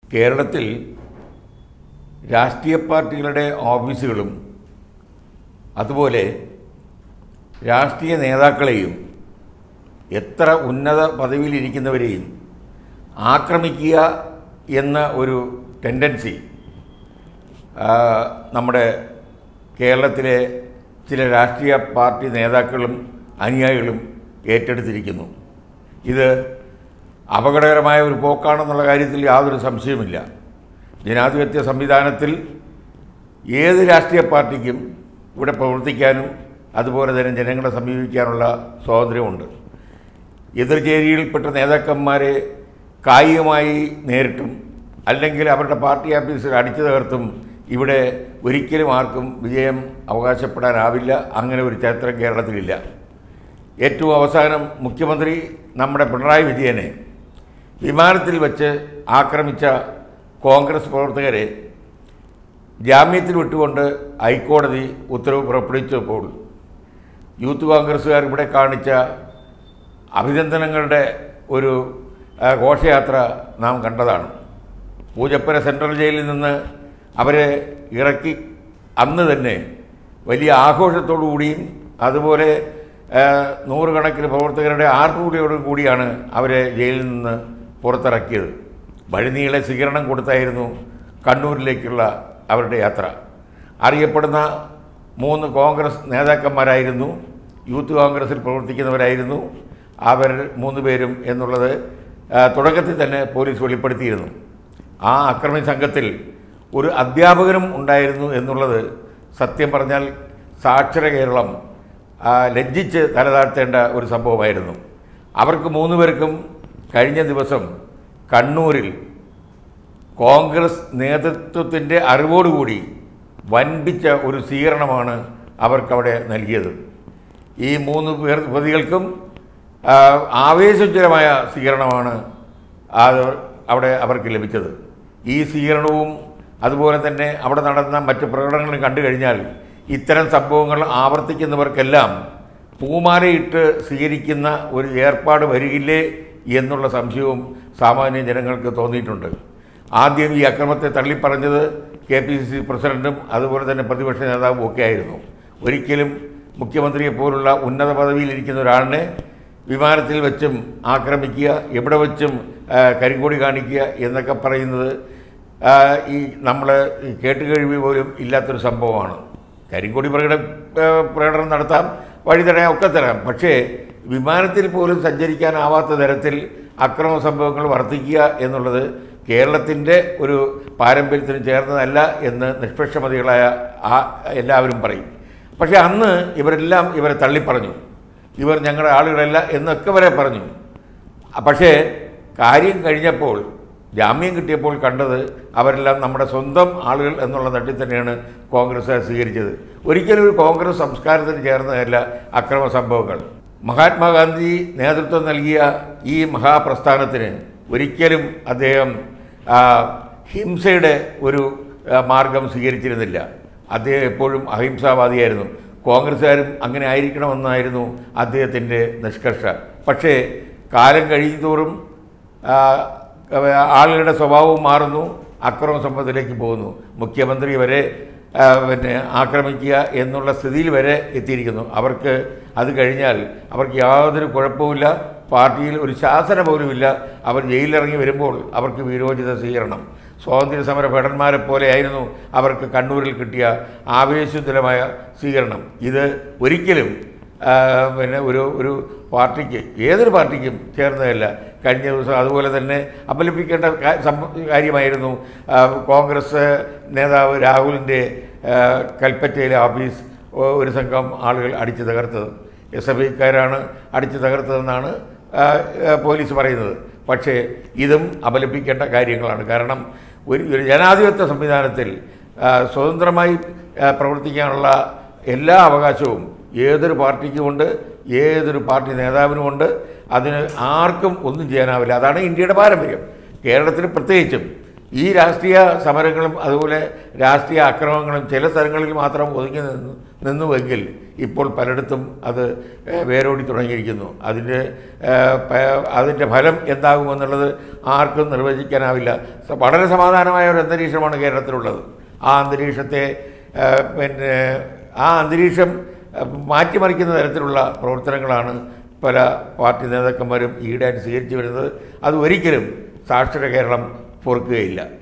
കേരളത്തിൽ രാഷ്ട്രീയ പാർട്ടികളുടെ ഓഫീസുകളും അതുപോലെ രാഷ്ട്രീയ നേതാക്കളെയും എത്ര ഉന്നത പദവിയിലിരിക്കുന്നവരെയും ആക്രമിക്കുക എന്ന ഒരു ടെൻഡൻസി ആ, നമ്മുടെ കേരളത്തിലെ ചില രാഷ്ട്രീയ പാർട്ടി നേതാക്കളും അനുയായികളും ഏറ്റെടുത്തിരിക്കുന്നു ഇത് അപകടകരമായ ഒരു പോക്കാണെന്നുള്ള കാര്യത്തിൽ യാതൊരു സംശയവുമില്ല ജനാധിപത്യ സംവിധാനത്തിൽ ഏത് രാഷ്ട്രീയ പാർട്ടിക്കും ഇവിടെ പ്രവർത്തിക്കാനും അതുപോലെ തന്നെ ജനങ്ങളെ സമീപിക്കാനുള്ള സ്വാതന്ത്ര്യമുണ്ട് എതിർചേരിയിൽപ്പെട്ട നേതാക്കന്മാരെ കായികമായി നേരിട്ടും അല്ലെങ്കിൽ അവരുടെ പാർട്ടി ഓഫീസിൽ അടിച്ചു തകർത്തും ഇവിടെ ഒരിക്കലും ആർക്കും വിജയം അവകാശപ്പെടാനാവില്ല അങ്ങനെ ഒരു ചരിത്രം കേരളത്തിലില്ല ഏറ്റവും അവസാനം മുഖ്യമന്ത്രി നമ്മുടെ പിണറായി വിജയനെ വിമാനത്തിൽ വെച്ച് ആക്രമിച്ച കോൺഗ്രസ് പ്രവർത്തകരെ ജാമ്യത്തിൽ വിട്ടുകൊണ്ട് ഹൈക്കോടതി ഉത്തരവ് പുറപ്പെടുവിച്ചപ്പോൾ യൂത്ത് കോൺഗ്രസ്സുകാർ ഇവിടെ കാണിച്ച അഭിനന്ദനങ്ങളുടെ ഒരു ആ, ഘോഷയാത്ര നാം കണ്ടതാണ് പൂജപ്പുര സെൻട്രൽ ജയിലിൽ നിന്ന് അവരെ ഇറക്കി അന്ന് തന്നെ വലിയ ആഘോഷത്തോടു കൂടിയും അതുപോലെ ആ, നൂറുകണക്കിന് പ്രവർത്തകരുടെ ആർപ്പുകൂടിയോടും കൂടിയാണ് അവരെ ജയിലിൽ നിന്ന് പുറത്തിറക്കിയത് വഴിനീളെ സ്വീകരണം കൊടുത്തായിരുന്നു കണ്ണൂരിലേക്കുള്ള അവരുടെ യാത്ര അറിയപ്പെടുന്ന മൂന്ന് കോൺഗ്രസ് നേതാക്കന്മാരായിരുന്നു യൂത്ത് കോൺഗ്രസിൽ പ്രവർത്തിക്കുന്നവരായിരുന്നു അവർ മൂന്ന് പേരും എന്നുള്ളത് ആ, തുടക്കത്തിൽ തന്നെ പോലീസ് വെളിപ്പെടുത്തിയിരുന്നു ആ അക്രമി സംഘത്തിൽ ഒരു അധ്യാപകനും ഉണ്ടായിരുന്നു എന്നുള്ളത് സത്യം പറഞ്ഞാൽ സാക്ഷര കേരളം ആ, ലജ്ജിച്ച് തലതാഴ്ത്തേണ്ട ഒരു സംഭവമായിരുന്നു അവർക്ക് മൂന്ന് പേർക്കും കഴിഞ്ഞ ദിവസം കണ്ണൂരിൽ കോൺഗ്രസ് നേതൃത്വത്തിൻ്റെ അറിവോടുകൂടി വൻപിച്ച ഒരു സ്വീകരണമാണ് അവർക്കവിടെ നൽകിയത് ഈ മൂന്ന് പേർ പ്രതികൾക്കും ആ, ആവേശോജ്വലമായ സ്വീകരണമാണ് അത് അവിടെ അവർക്ക് ലഭിച്ചത് ഈ സ്വീകരണവും അതുപോലെ തന്നെ അവിടെ നടന്ന മറ്റ് പ്രകടനങ്ങളും കണ്ടു കഴിഞ്ഞാൽ ഇത്തരം സംഭവങ്ങൾ ആവർത്തിക്കുന്നവർക്കെല്ലാം പൂമാലയിട്ട് സ്വീകരിക്കുന്ന ഒരു ഏർപ്പാട് വരികില്ലേ എന്നുള്ള സംശയവും സാമാന്യ ജനങ്ങൾക്ക് തോന്നിയിട്ടുണ്ട് ആദ്യം ഈ അക്രമത്തെ തള്ളിപ്പറഞ്ഞത് കെ പി സി സി പ്രസിഡന്റും അതുപോലെ തന്നെ പ്രതിപക്ഷ നേതാവും ഒക്കെ ആയിരുന്നു ഒരിക്കലും മുഖ്യമന്ത്രിയെ പോലുള്ള ഉന്നത പദവിയിലിരിക്കുന്ന ഒരാളിനെ വിമാനത്തിൽ വെച്ചും ആക്രമിക്കുക എവിടെ വെച്ചും ആ, കരിങ്കൊടി കാണിക്കുക എന്നൊക്കെ പറയുന്നത് ആ, ഈ നമ്മൾ കേട്ടുകഴിവ് പോലും ഇല്ലാത്തൊരു സംഭവമാണ് കരിങ്കൊടി പ്രകട ആ, പ്രകടനം നടത്താം വഴി തടയാം ഒക്കെ തരാം പക്ഷേ വിമാനത്തിൽ പോലും സഞ്ചരിക്കാനാവാത്ത തരത്തിൽ അക്രമ സംഭവങ്ങൾ വർദ്ധിക്കുക എന്നുള്ളത് കേരളത്തിൻ്റെ ഒരു പാരമ്പര്യത്തിന് ചേർന്നതല്ല എന്ന് നിഷ്പക്ഷമതികളായ ആ എല്ലാവരും പറയും പക്ഷേ അന്ന് ഇവരെല്ലാം ഇവരെ തള്ളിപ്പറഞ്ഞു ഇവർ ഞങ്ങളുടെ ആളുകളല്ല എന്നൊക്കെ വരെ പറഞ്ഞു പക്ഷേ കാര്യം കഴിഞ്ഞപ്പോൾ ജാമ്യം കിട്ടിയപ്പോൾ കണ്ടത് അവരെല്ലാം നമ്മുടെ സ്വന്തം ആളുകൾ എന്നുള്ള തട്ടിൽ തന്നെയാണ് കോൺഗ്രസ് സ്വീകരിച്ചത് ഒരിക്കലും ഒരു കോൺഗ്രസ് സംസ്കാരത്തിന് ചേർന്നതല്ല അക്രമ സംഭവങ്ങൾ മഹാത്മാഗാന്ധി നേതൃത്വം നൽകിയ ഈ മഹാപ്രസ്ഥാനത്തിന് ഒരിക്കലും അദ്ദേഹം ആ, ഹിംസയുടെ ഒരു ആ, മാർഗം സ്വീകരിച്ചിരുന്നില്ല അദ്ദേഹം എപ്പോഴും അഹിംസാവാദിയായിരുന്നു കോൺഗ്രസ്സുകാരും അങ്ങനെ ആയിരിക്കണമെന്നായിരുന്നു അദ്ദേഹത്തിൻ്റെ നിഷ്കർഷ പക്ഷേ കാലം കഴിയുന്തോറും ആ, ആളുകളുടെ സ്വഭാവം മാറുന്നു അക്രമ സംഭവത്തിലേക്ക് പോകുന്നു മുഖ്യമന്ത്രി വരെ ആ, പിന്നെ ആക്രമിക്കുക എന്നുള്ള സ്ഥിതിയിൽ വരെ എത്തിയിരിക്കുന്നു അവർക്ക് അത് കഴിഞ്ഞാൽ അവർക്ക് യാതൊരു കുഴപ്പവുമില്ല പാർട്ടിയിൽ ഒരു ശാസന പോലുമില്ല അവർ ജയിലിലിറങ്ങി വരുമ്പോൾ അവർക്ക് വീരോചിത സ്വീകരണം സ്വാതന്ത്ര്യ സമര ഭടന്മാരെ പോലെയായിരുന്നു അവർക്ക് കണ്ണൂരിൽ കിട്ടിയ ആവേശതുലമായ സ്വീകരണം ഇത് ഒരിക്കലും ആ, പിന്നെ ഒരു ഒരു പാർട്ടിക്ക് ഏതൊരു പാർട്ടിക്കും ചേർന്നതല്ല കഴിഞ്ഞ ദിവസം അതുപോലെ തന്നെ അപലപിക്കേണ്ട കാ- സംഭ- കാര്യമായിരുന്നു ആ, കോൺഗ്രസ് നേതാവ് രാഹുലിൻ്റെ ആ, കൽപ്പറ്റയിലെ ഓഫീസ് ഒ- ഒരു സംഘം ആളുകൾ അടിച്ചു തകർത്തത് എസ് എഫ് ഐക്കാരാണ് അടിച്ചു തകർത്തതെന്നാണ് ആ, ആ, പോലീസ് പറയുന്നത് പക്ഷേ ഇതും അപലപിക്കേണ്ട കാര്യങ്ങളാണ് കാരണം ഒരു ഒരു ജനാധിപത്യ സംവിധാനത്തിൽ ആ, സ്വതന്ത്രമായി ആ, പ്രവർത്തിക്കാനുള്ള എല്ലാ അവകാശവും ഏതൊരു പാർട്ടിക്കുമുണ്ട് ഏതൊരു പാർട്ടി നേതാവിനുമുണ്ട് അതിന് ആർക്കും ഒന്നും ചെയ്യാനാവില്ല അതാണ് ഇന്ത്യയുടെ പാരമ്പര്യം കേരളത്തിൽ പ്രത്യേകിച്ചും ഈ രാഷ്ട്രീയ സമരങ്ങളും അതുപോലെ രാഷ്ട്രീയ അക്രമങ്ങളും ചില സ്ഥലങ്ങളിൽ മാത്രം ഒതുങ്ങി നിന്ന് നിന്നുവെങ്കിൽ ഇപ്പോൾ പലയിടത്തും അത് ഏഹ്, വേരോടി തുടങ്ങിയിരിക്കുന്നു അതിൻ്റെ ഏഹ്, പ- അതിൻ്റെ ഫലം എന്താകുമെന്നുള്ളത് ആർക്കും നിർവചിക്കാനാവില്ല സ- വളരെ സമാധാനമായ ഒരു അന്തരീക്ഷമാണ് കേരളത്തിലുള്ളത് ആ അന്തരീക്ഷത്തെ ഏഹ്, പിന്നെ ആ അന്തരീക്ഷം ഏഹ്, മാറ്റിമറിക്കുന്ന തരത്തിലുള്ള പ്രവർത്തനങ്ങളാണ് പല പാർട്ടി നേതാക്കന്മാരും ഈടായിട്ട് സ്വീകരിച്ചു വരുന്നത് അത് ഒരിക്കലും സാക്ഷര കേരളം പൊറുക്കുകയില്ല